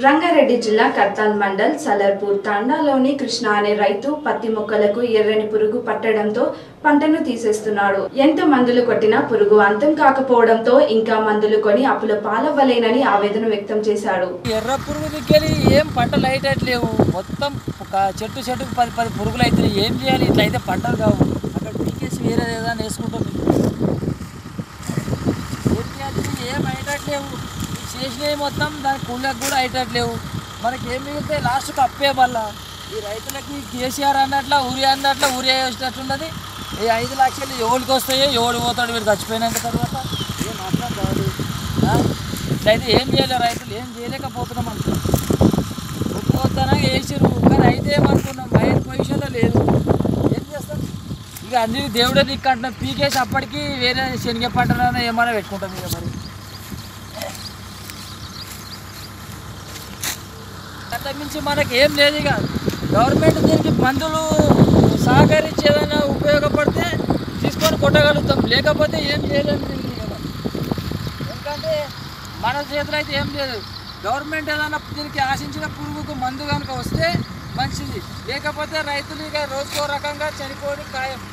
రంగారెడ్డి జిల్లా కర్తాల్ మండల్ సలర్పూర్ తాండాలోని కృష్ణ అనే రైతు పత్తి మొక్కలకు ఎర్రని పురుగు పట్టడంతో పంటను తీసేస్తున్నాడు ఎంత మందులు కొట్టినా పురుగు అంతం కాకపోవడంతో ఇంకా మందులు కొని అప్పుల పాలవ్వలేనని ఆవేదన వ్యక్తం చేశాడు ఎర్ర పురుగు దిగ్గలి ఏం పంటలు అయ్యేటట్లేవు మొత్తం ఒక చెట్టు చెట్టుకు పది పది పురుగులు అవుతున్నాయి ఏం చేయాలి ఇట్లా అయితే పంటలు కావు అక్కడ పీకేసి వేరే ఏదైనా వేసుకుంటాం ఏం చేయాలి ఏం అయ్యేటట్లేవు ఈ చేసినవి మొత్తం దాని కూళ్ళకు కూడా అయ్యేటట్లేవు మనకి ఏం మిగిలితే లాస్ట్కి అప్పే మళ్ళా ఈ రైతులకి కేసీఆర్ అన్నట్ల ఊరి అన్నట్ల ఊరి వేసేటట్టున్నది ఈ ఐదు లక్షలు ఎవరికి వస్తాయో ఎవడు పోతాడు వీడు చచ్చిపోయినాక తర్వాత ఏం అర్థం కాదు ఆ? ఇట్లయితే ఏం చేయలేరు రైతులు ఏం చేయలేకపోతున్నాం అనుకున్నాం ఒప్పుకోవద్దనా వేసిరు కానీ అయితే ఏమనుకున్నాం మైన్ పొజిషన్లో లేదు ఏం చేస్తాం ఇక అన్ని దేవుడే దిక్కు అంటున్నాం పీకేసి అప్పటికి వేరే శనగ పంటలైనా ఏమైనా పెట్టుకుంటాం ఇక మరి అంతకు మించి మనకి ఏం లేదు ఇక గవర్నమెంట్ దీనికి మందులు సహకరించి ఏదైనా ఉపయోగపడితే తీసుకొని కొట్టగలుగుతాం లేకపోతే ఏం చేయలేము దీనికి ఇక మరి. ఎందుకంటే మన చేతిలో అయితే ఏం లేదు గవర్నమెంట్ ఏదైనా దీనికి ఆశించిన పురుగుకు మందు కనుక వస్తే మంచిది లేకపోతే రైతులు ఇక రోజుకో రకంగా చనిపోవడం ఖాయం